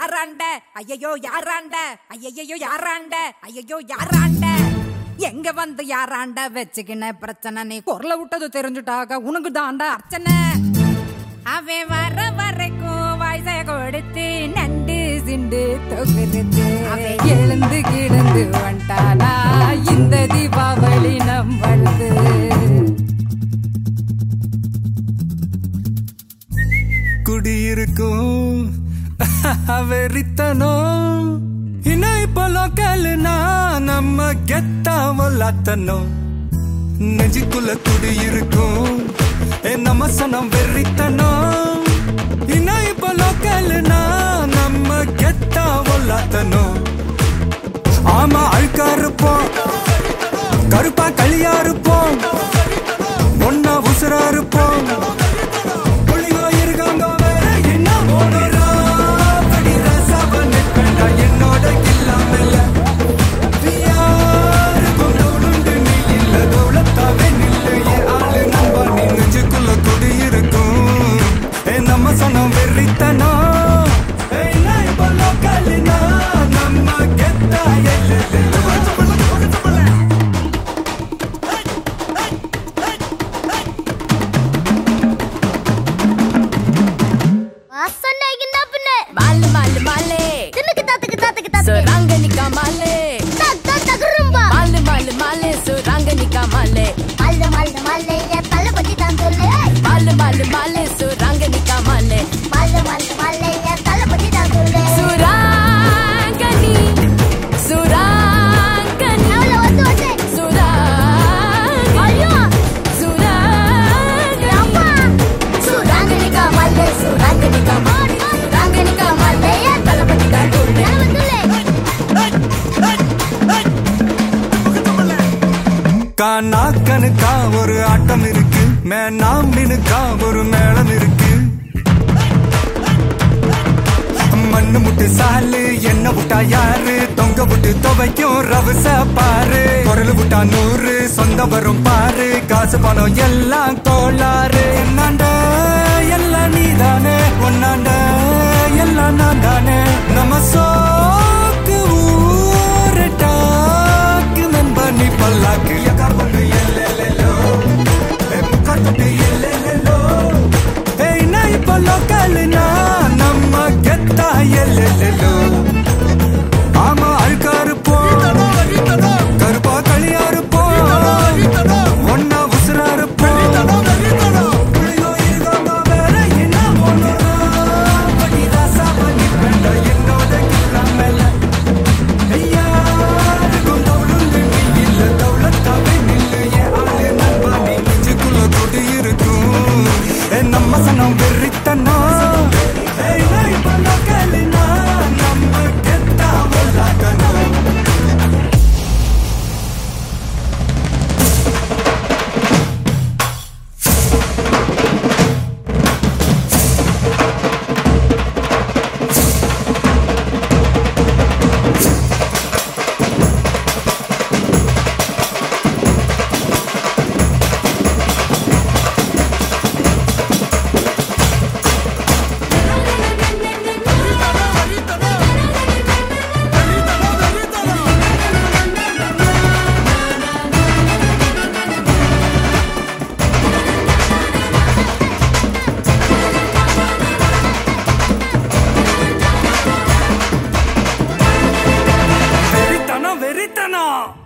யாராண்ட ஐயையோ யாராண்ட ஐயையோ யாராண்ட ஐயையோ யாராண்ட எங்க வந்து யாராண்ட வச்சுக்கின பிரச்சனை நீ குரல விட்டது தெரிஞ்சுட்டாக உனக்கு தாண்டா அர்ச்சனை அவன் வர வரைக்கும் வயசை கொடுத்து நண்டு சிண்டு தொகுறது அவன் எழுந்து கிடந்து வந்துட்டானா இந்த தீபாவளி நம்மளுது குடியிருக்கும் வெறித்தனம் இன்னும் இப்போ லோக்கல்னா நம்ம கெத்தாமலாத்தனும் நெஞ்சுக்குள்ள குடியிருக்கும் ஏ நம்ம சனம் வெறித்தனம் இன்னும் இப்போ லோக்கல்னா நம்ம கெத்தாமலாத்தனும் ஆமா அழுக்கா இருப்போம் கருப்பா களியா இருப்போம் ஒன்னா உசுரா இருப்போம் புள்ளிங்கோ இருக்காங்க வேற என்ன ஓடுறா? படி ரசாவ நிற்பேன்டா என்னோட இல்லாமல. யாருக்கும் தோளுண்டு நீ இல்ல, தௌலத்தாவே நில்லு. என் ஆளு நம்ப நீ நெஞ்சுக்குள்ள குடியிருக்கும். ஏ நம்ம சனம் வெறித்தனம். ஏய், நான் இப்ப லோக்கல்னா, நம்ம கெத்தா எல்லையில. வாசனைக்கு என்ன பண்ண மாலு மாலு மாலே தின்னுக்கு தாத்துக்கு தாத்துக்கு தாத்துக்கு சுராங்கனிக்கா மாலே தாக் தாக் தகுரும்பா மாலு மாலு மாலே சுராங்கனிக்கா மாலே மல்ல மல்ல மல்ல என் தலை பத்தி தான் சொல்லு மாலு மாலு மாலே சுராங்கனிக்கா மாலே மல்ல மல்ல மல்ல என் தலை பத்தி தான் சொல்லு சுராங்கனி சுராங்கனி அவளை வந்து வந்து சுராங்கனி ஐயோ சுராங்கனி அம்மா சுராங்கனிகா மல்ல சுராங்கனிகா மாடி சுராங்கனிகா மல்ல என் தலை பத்தி தான் சொல்லு கானா கணுக்கா ஒரு ஆட்டம் இருக்கு மேனா மினுக்கா ஒரு மேளம் இருக்கு மண்ணு முட்டு சாலு என்ன விட்டா யாரு தொங்க விட்டு துவைக்கும் ரவுச பாரு குரல் விட்டா நூறு சொந்த வரும் பாரு காசு பணம் எல்லாம் கோளாறு என்னாண்ட எல்லாம் நீதானே ஒன்னாண்ட எல்லாம் நான் தானே நம்ம சோக்கு ஊரு டாக்கு நண்பா நீ பல்லாக்கு எக்கா பொண்ணு எல்லெல்லோ முக்கட்டு எல்லெல்லோ ஏய் நான் இப்ப லோக்கல்னா நம்ம கெத்தா எல்லெல்லோ ஆமா அழுக்கா இருப்போம் கருப்பா களியா இருப்போம் ஒன்னா உசுரா இருப்போம் புள்ளியோ இருக்காங்க வேற என்ன பண்ணுறோம் படிதாசா பண்ணி வேண்ட என்னோட கில்லாமல யாருக்கும் தவுளுண்டு நீ இல்ல தவுளத்தாவே நில்லு என் ஆளு நண்பா நீ நெஞ்சுக்குள்ள கொடி இருக்கும் ஏ நம்ம சனம் வெறித்தனம் ஏய் நான் இப்ப லோக்கல்னா நம்ம கெத்தா உள்ளாக்கணும் வெறித்தனம் வெறித்தனம்